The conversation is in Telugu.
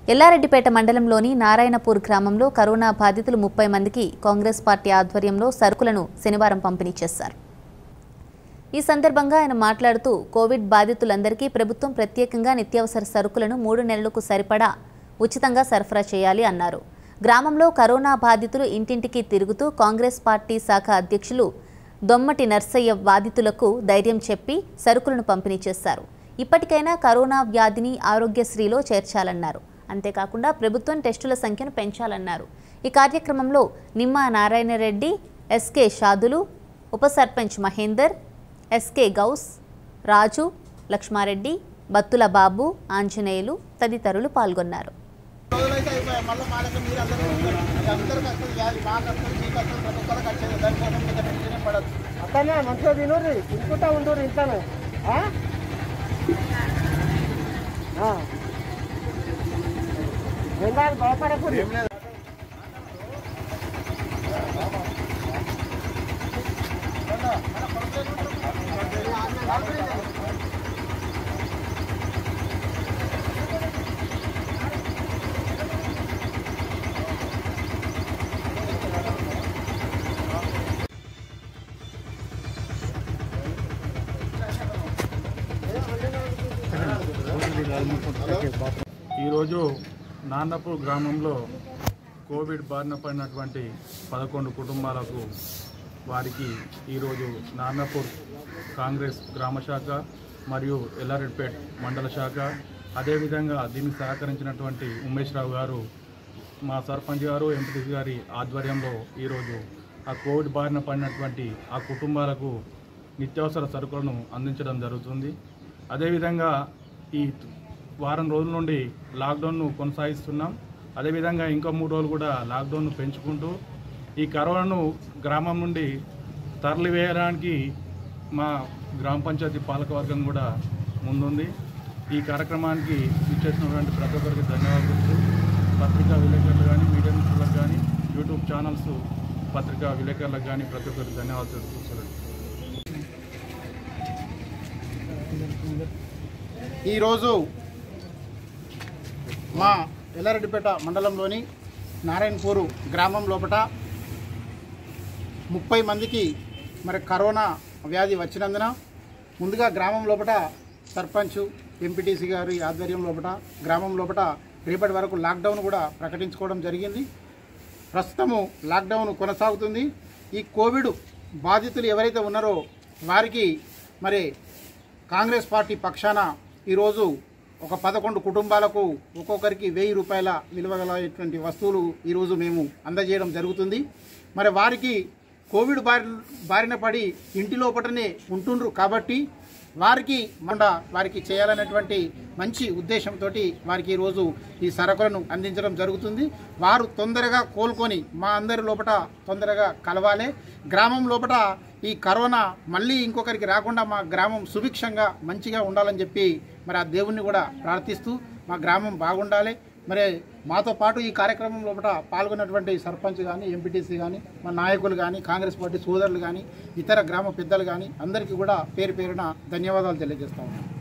ఎల్లారెడ్డిపేట మండలంలోని నారాయణపూర్ గ్రామంలో కరోనా బాధితులు ముప్పై మందికి కాంగ్రెస్ పార్టీ ఆధ్వర్యంలో సరుకులను శనివారం పంపిణీ చేశారు ఈ సందర్భంగా ఆయన మాట్లాడుతూ కోవిడ్ బాధితులందరికీ ప్రభుత్వం ప్రత్యేకంగా నిత్యావసర సరుకులను మూడు నెలలకు సరిపడా ఉచితంగా సరఫరా చేయాలి అన్నారు గ్రామంలో కరోనా బాధితులు ఇంటింటికి తిరుగుతూ కాంగ్రెస్ పార్టీ శాఖ అధ్యక్షులు దొమ్మటి నర్సయ్య బాధితులకు ధైర్యం చెప్పి సరుకులను పంపిణీ చేశారు ఇప్పటికైనా కరోనా వ్యాధిని ఆరోగ్యశ్రీలో చేర్చాలన్నారు అంతేకాకుండా ప్రభుత్వం టెస్టుల సంఖ్యను పెంచాలన్నారు ఈ కార్యక్రమంలో నిమ్మా నారాయణరెడ్డి ఎస్కే షాదులు ఉప సర్పంచ్ మహేందర్ ఎస్కే గౌస్ రాజు లక్ష్మారెడ్డి బత్తుల బాబు ఆంజనేయులు తదితరులు పాల్గొన్నారు రోజులైతే అయిపోయాయి మళ్ళీ మా దగ్గర మీరు అందరూ ఉంటారు ఇది అందరికి వస్తుంది వ్యాధి మాకు వస్తుంది మీకు వస్తుంది ప్రతి ఒక్కరికి వచ్చేది దానికోసం పెద్ద టెన్షన్ పడదు అతనే మంచిగా తినుర్రి తినుకుంటా ఉండుర్రి ఇంట్లోనే ఆ? ఆ. ఏం కాదు భయపడకూడదు ఈరోజు నాన్నపూర్ గ్రామంలో కోవిడ్ బారిన పడినటువంటి పదకొండు కుటుంబాలకు వారికి ఈరోజు నాన్నపూర్ కాంగ్రెస్ గ్రామ శాఖ మరియు ఎల్లారెడ్డిపేట్ మండల శాఖ అదేవిధంగా దీనికి సహకరించినటువంటి ఉమేష్ రావు గారు మా సర్పంచ్ గారు ఎంపీ గారి ఆధ్వర్యంలో ఈరోజు ఆ కోవిడ్ బారిన పడినటువంటి ఆ కుటుంబాలకు నిత్యావసర సరుకులను అందించడం జరుగుతుంది అదేవిధంగా ఈ వారం రోజుల నుండి లాక్డౌన్ను కొనసాగిస్తున్నాం అదేవిధంగా ఇంకో మూడు రోజులు కూడా లాక్డౌన్ను పెంచుకుంటూ ఈ కరోనాను గ్రామం నుండి తరలివేయడానికి మా గ్రామ పంచాయతీ పాలకవర్గం కూడా ముందుంది ఈ కార్యక్రమానికి ఇచ్చేసినటువంటి ప్రతి ఒక్కరికి ధన్యవాదాలు పత్రికా విలేకరులు కానీ మీడియా మిత్రులకు కానీ యూట్యూబ్ ఛానల్స్ పత్రికా విలేకరులకు కానీ ప్రతి ఒక్కరికి ధన్యవాదాలు తెలుపుతున్నాను ఈరోజు మా ఎల్లారెడ్డిపేట మండలంలోని నారాయణపూరు గ్రామం లోపల ముప్పై మందికి మరి కరోనా వ్యాధి వచ్చినందున ముందుగా గ్రామం లోపల సర్పంచ్ ఎంపీటీసీ గారి ఆధ్వర్యం లోపల గ్రామం లోపల రేపటి వరకు లాక్డౌన్ కూడా ప్రకటించుకోవడం జరిగింది ప్రస్తుతము లాక్డౌన్ కొనసాగుతుంది ఈ కోవిడ్ బాధితులు ఎవరైతే ఉన్నారో వారికి మరి కాంగ్రెస్ పార్టీ పక్షాన ఈరోజు ఒక పదకొండు కుటుంబాలకు ఒక్కొక్కరికి వెయ్యి రూపాయల విలువగలటువంటి వస్తువులు ఈరోజు మేము అందజేయడం జరుగుతుంది మరి వారికి కోవిడ్ బారి బారిన పడి ఇంటి లోపలనే ఉంటుండ్రు కాబట్టి వారికి మండ వారికి చేయాలనేటువంటి మంచి ఉద్దేశంతో వారికి ఈరోజు ఈ సరకులను అందించడం జరుగుతుంది వారు తొందరగా కోలుకొని మా అందరి లోపల తొందరగా కలవాలి గ్రామం లోపల ఈ కరోనా మళ్ళీ ఇంకొకరికి రాకుండా మా గ్రామం సుభిక్షంగా మంచిగా ఉండాలని చెప్పి మరి ఆ దేవుణ్ణి కూడా ప్రార్థిస్తూ మా గ్రామం బాగుండాలి మరి మాతో పాటు ఈ కార్యక్రమం లోపల పాల్గొన్నటువంటి సర్పంచ్ కానీ ఎంపీటీసీ కానీ మా నాయకులు కానీ కాంగ్రెస్ పార్టీ సోదరులు కానీ ఇతర గ్రామ పెద్దలు కానీ అందరికీ కూడా పేరు పేరున ధన్యవాదాలు తెలియజేస్తా ఉన్నాను